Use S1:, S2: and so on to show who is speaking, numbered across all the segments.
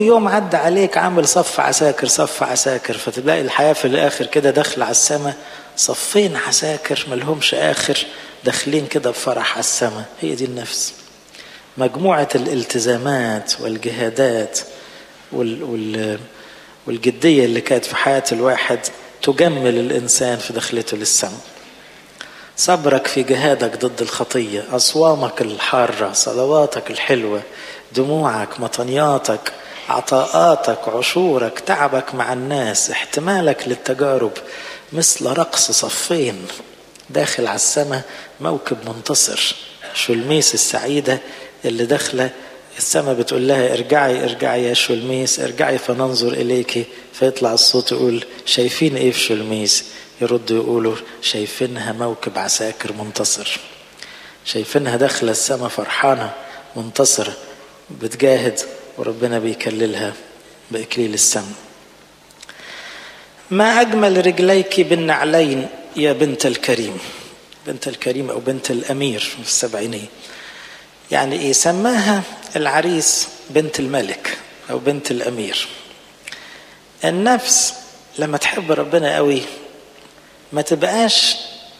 S1: يوم عدى عليك عامل صف عساكر صف عساكر فتلاقي الحياة في الآخر كده داخلة على السماء صفين عساكر ملهمش آخر داخلين كده بفرح على السماء هي دي النفس مجموعة الالتزامات والجهادات وال وال والجدية اللي كانت في حياة الواحد تجمل الإنسان في دخلته للسماء صبرك في جهادك ضد الخطية أصوامك الحارة صلواتك الحلوة دموعك مطنياتك عطاءاتك عشورك تعبك مع الناس احتمالك للتجارب مثل رقص صفين داخل على السماء موكب منتصر شلميس السعيدة اللي داخلة السماء بتقول لها ارجعي ارجعي يا شلميس ارجعي فننظر إليك فيطلع الصوت يقول شايفين ايه في شلميس يردوا يقولوا شايفينها موكب عساكر منتصر شايفينها داخلة السماء فرحانة منتصرة بتجاهد وربنا بيكللها بإكليل السماء ما أجمل رجليك بالنعلين يا بنت الكريم بنت الكريم أو بنت الأمير في السبعينية يعني إيه سماها العريس بنت الملك أو بنت الأمير النفس لما تحب ربنا قوي ما تبقاش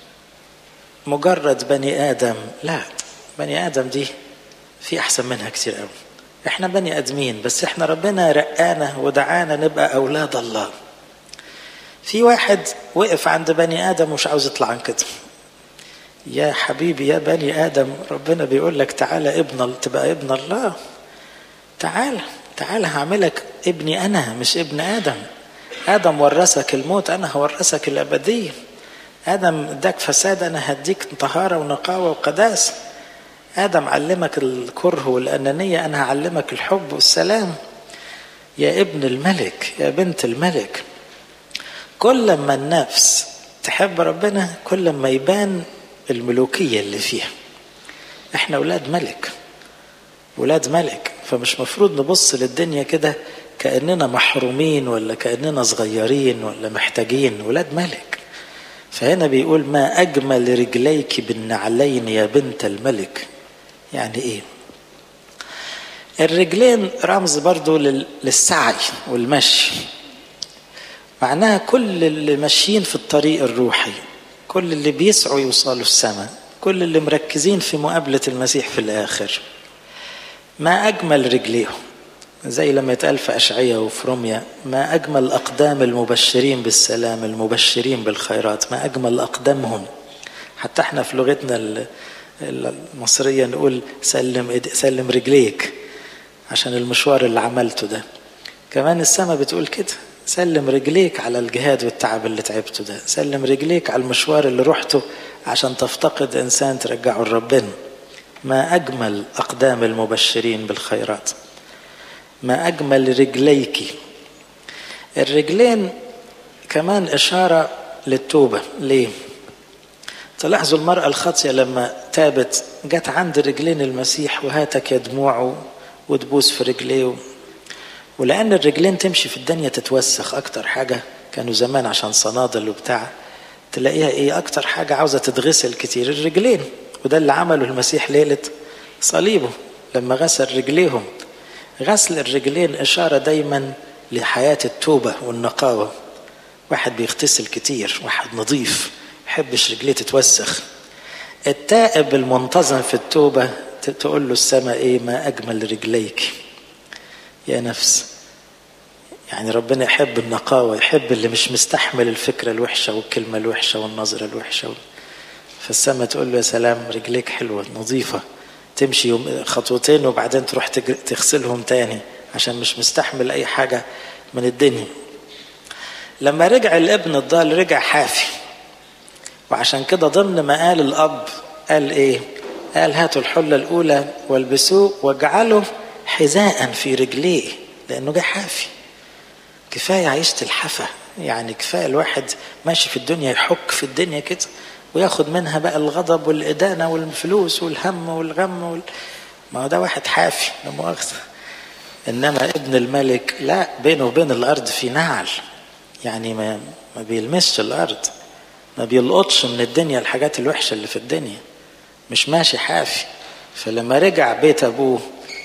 S1: مجرد بني آدم لا بني آدم دي في أحسن منها كتير قوي احنا بني ادمين بس احنا ربنا رقانا ودعانا نبقى اولاد الله في واحد وقف عند بني ادم ومش عاوز يطلع عن كده يا حبيبي يا بني ادم ربنا بيقول لك تعالى ابن تبقى ابن الله تعالى تعالى هعملك ابني انا مش ابن ادم ادم ورثك الموت انا هورثك الابديه ادم اداك فساد انا هديك طهاره ونقاوه وقداسه آدم علمك الكره والأنانية أنا هعلمك الحب والسلام يا ابن الملك يا بنت الملك كل ما النفس تحب ربنا كل ما يبان الملوكية اللي فيها احنا أولاد ملك أولاد ملك فمش مفروض نبص للدنيا كده كأننا محرومين ولا كأننا صغيرين ولا محتاجين ولاد ملك فهنا بيقول ما أجمل رجليك بالنعلين يا بنت الملك يعني ايه الرجلين رمز برضو للسعي والمشي معناها كل اللي ماشيين في الطريق الروحي كل اللي بيسعوا يوصلوا السماء كل اللي مركزين في مقابلة المسيح في الآخر ما أجمل رجليهم زي لما يتقال في أشعية وفي روميا ما أجمل أقدام المبشرين بالسلام المبشرين بالخيرات ما أجمل أقدامهم حتى احنا في لغتنا المصرية نقول سلم سلم رجليك عشان المشوار اللي عملته ده كمان السماء بتقول كده سلم رجليك على الجهاد والتعب اللي تعبته ده سلم رجليك على المشوار اللي رحته عشان تفتقد إنسان ترجعه لربنا ما أجمل أقدام المبشرين بالخيرات ما أجمل رجليك الرجلين كمان إشارة للتوبة ليه؟ تلاحظوا المرأة الخاطية لما تابت جت عند رجلين المسيح وهاتك يا دموعه وتبوس في رجليه ولأن الرجلين تمشي في الدنيا تتوسخ أكتر حاجة كانوا زمان عشان صنادل وبتاع تلاقيها إيه أكتر حاجة عاوزة تتغسل كتير الرجلين وده اللي عمله المسيح ليلة صليبه لما غسل رجليهم غسل الرجلين إشارة دايما لحياة التوبة والنقاوة واحد بيغتسل كتير واحد نظيف يحبش رجليه تتوسخ التائب المنتظم في التوبة تقول له السماء ايه ما اجمل رجليك يا نفس يعني ربنا يحب النقاوة يحب اللي مش مستحمل الفكرة الوحشة والكلمة الوحشة والنظرة الوحشة فالسماء تقول له يا سلام رجليك حلوة نظيفة تمشي يوم خطوتين وبعدين تروح تغسلهم تاني عشان مش مستحمل أي حاجة من الدنيا لما رجع الابن الضال رجع حافي وعشان كده ضمن ما قال الأب قال إيه قال هاتوا الحلة الأولى والبسوه واجعله حذاء في رجليه لأنه جه حافي كفاية عيشة الحفا يعني كفاية الواحد ماشي في الدنيا يحك في الدنيا كده وياخد منها بقى الغضب والإدانة والفلوس والهم والغم وال... ما هو ده واحد حافي لا مؤاخذة إنما ابن الملك لا بينه وبين الأرض في نعل يعني ما ما بيلمسش الأرض ما بيلقطش من الدنيا الحاجات الوحشة اللي في الدنيا مش ماشي حافي فلما رجع بيت أبوه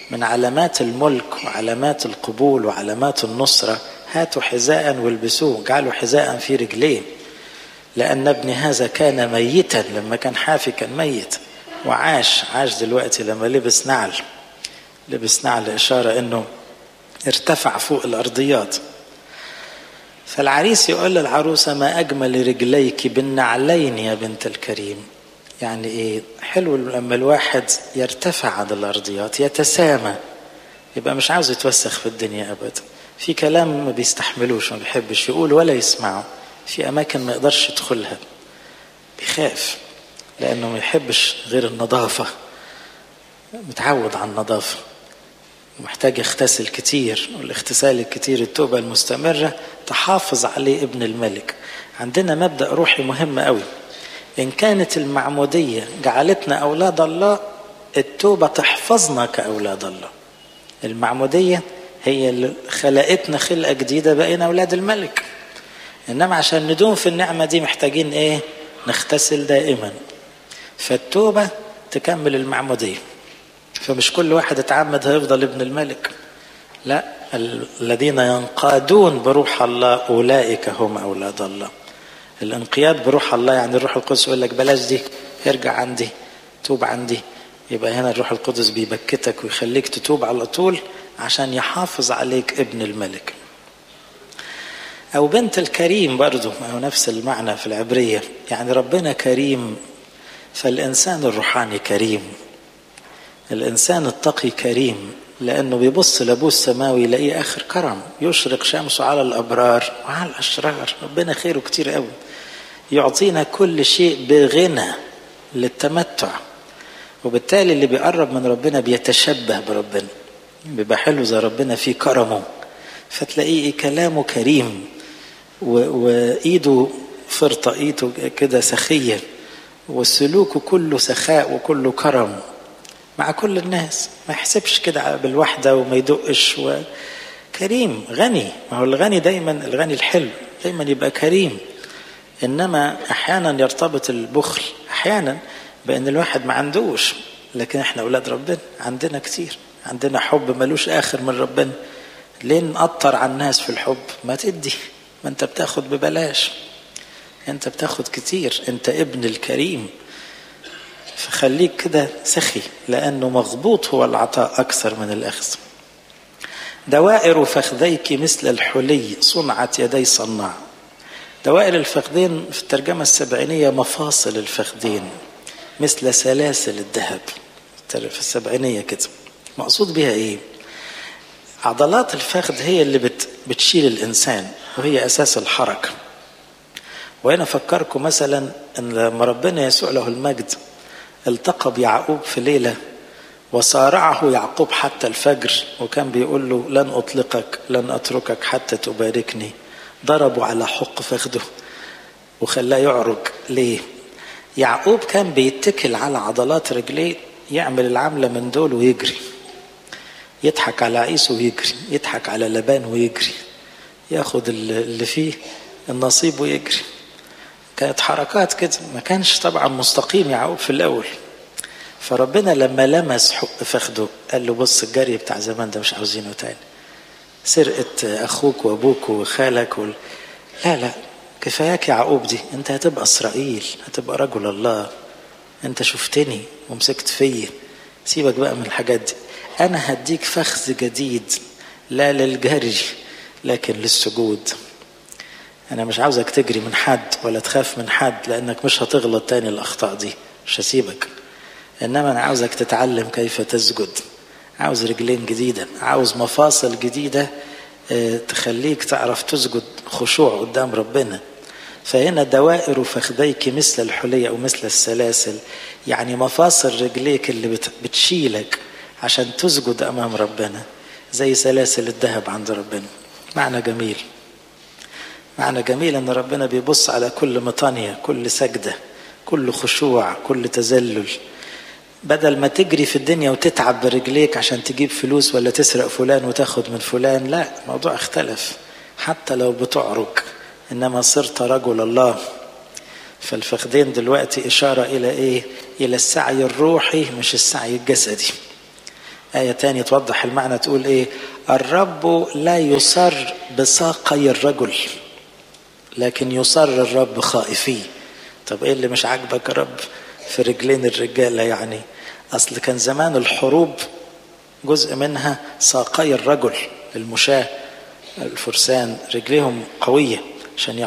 S1: من علامات الملك وعلامات القبول وعلامات النصرة هاتوا حذاء والبسوه جعلوا حذاء في رجليه لأن ابن هذا كان ميتا لما كان حافي كان ميت وعاش عاش دلوقتي لما لبس نعل لبس نعل إشارة أنه ارتفع فوق الأرضيات فالعريس يقول للعروسة ما أجمل رجليك بالنعلين يا بنت الكريم يعني إيه حلو لما الواحد يرتفع عن الأرضيات يتسامى يبقى مش عاوز يتوسخ في الدنيا أبدا في كلام ما بيستحملوش ما بيحبش يقول ولا يسمعه في أماكن ما يقدرش يدخلها بيخاف لأنه ما يحبش غير النظافة متعود على النظافة محتاج يغتسل كتير والاغتسال الكتير التوبة المستمرة تحافظ عليه ابن الملك عندنا مبدأ روحي مهم قوي إن كانت المعمودية جعلتنا أولاد الله التوبة تحفظنا كأولاد الله المعمودية هي اللي خلقتنا خلقة جديدة بقينا أولاد الملك إنما عشان ندوم في النعمة دي محتاجين إيه نغتسل دائما فالتوبة تكمل المعمودية فمش كل واحد اتعمد هيفضل ابن الملك لا الذين ينقادون بروح الله أولئك هم أولاد الله الانقياد بروح الله يعني الروح القدس يقول لك بلاش دي ارجع عندي توب عندي يبقى هنا الروح القدس بيبكتك ويخليك تتوب على طول عشان يحافظ عليك ابن الملك أو بنت الكريم برضو ما هو نفس المعنى في العبرية يعني ربنا كريم فالإنسان الروحاني كريم الإنسان التقي كريم لأنه بيبص لأبوه السماوي يلاقيه آخر كرم يشرق شمسه على الأبرار وعلى الأشرار ربنا خيره كتير قوي يعطينا كل شيء بغنى للتمتع وبالتالي اللي بيقرب من ربنا بيتشبه بربنا بيبقى حلو زي ربنا في كرمه فتلاقيه كلامه كريم وايده فرطة ايده كده سخية وسلوكه كله سخاء وكله كرم مع كل الناس ما يحسبش كده بالوحدة وما يدقش و... كريم غني ما هو الغني دايما الغني الحلو دايما يبقى كريم انما احيانا يرتبط البخل احيانا بان الواحد ما عندوش لكن احنا اولاد ربنا عندنا كتير عندنا حب ملوش اخر من ربنا ليه نقطر على الناس في الحب ما تدي ما انت بتاخد ببلاش انت بتاخد كتير انت ابن الكريم فخليك كده سخي لانه مغبوط هو العطاء اكثر من الاخذ دوائر فخذيك مثل الحلي صنعت يدي صناع دوائر الفخذين في الترجمة السبعينية مفاصل الفخذين مثل سلاسل الذهب في السبعينية كده مقصود بها ايه عضلات الفخذ هي اللي بت بتشيل الانسان وهي اساس الحركه وهنا افكركم مثلا ان لما ربنا يسوع له المجد التقى بيعقوب في ليله وصارعه يعقوب حتى الفجر وكان بيقول له لن اطلقك لن اتركك حتى تباركني ضربوا على حق فخده وخلاه يعرج ليه يعقوب كان بيتكل على عضلات رجليه يعمل العملة من دول ويجري يضحك على عيسو ويجري يضحك على لبان ويجري ياخد اللي فيه النصيب ويجري كانت حركات كده ما كانش طبعا مستقيم يعقوب في الاول فربنا لما لمس حق فخده قال له بص الجري بتاع زمان ده مش عاوزينه تاني سرقة أخوك وأبوك وخالك وال... لا لا كفاياك يا يعقوب دي أنت هتبقى إسرائيل هتبقى رجل الله أنت شفتني ومسكت فيا سيبك بقى من الحاجات دي أنا هديك فخذ جديد لا للجري لكن للسجود أنا مش عاوزك تجري من حد ولا تخاف من حد لأنك مش هتغلط تاني الأخطاء دي مش هسيبك إنما أنا عاوزك تتعلم كيف تسجد عاوز رجلين جديدة عاوز مفاصل جديدة تخليك تعرف تسجد خشوع قدام ربنا فهنا دوائر فخذيك مثل الحلية أو مثل السلاسل يعني مفاصل رجليك اللي بتشيلك عشان تسجد أمام ربنا زي سلاسل الذهب عند ربنا معنى جميل معنى جميل أن ربنا بيبص على كل مطانية كل سجدة كل خشوع كل تذلل بدل ما تجري في الدنيا وتتعب برجليك عشان تجيب فلوس ولا تسرق فلان وتاخد من فلان لا الموضوع اختلف حتى لو بتعرج انما صرت رجل الله فالفخدين دلوقتي اشاره الى ايه الى السعي الروحي مش السعي الجسدي آية تانية توضح المعنى تقول إيه الرب لا يصر بساقي الرجل لكن يصر الرب خائفيه طب إيه اللي مش عاجبك يا رب في رجلين الرجالة يعني أصل كان زمان الحروب جزء منها ساقي الرجل المشاة الفرسان رجليهم قوية عشان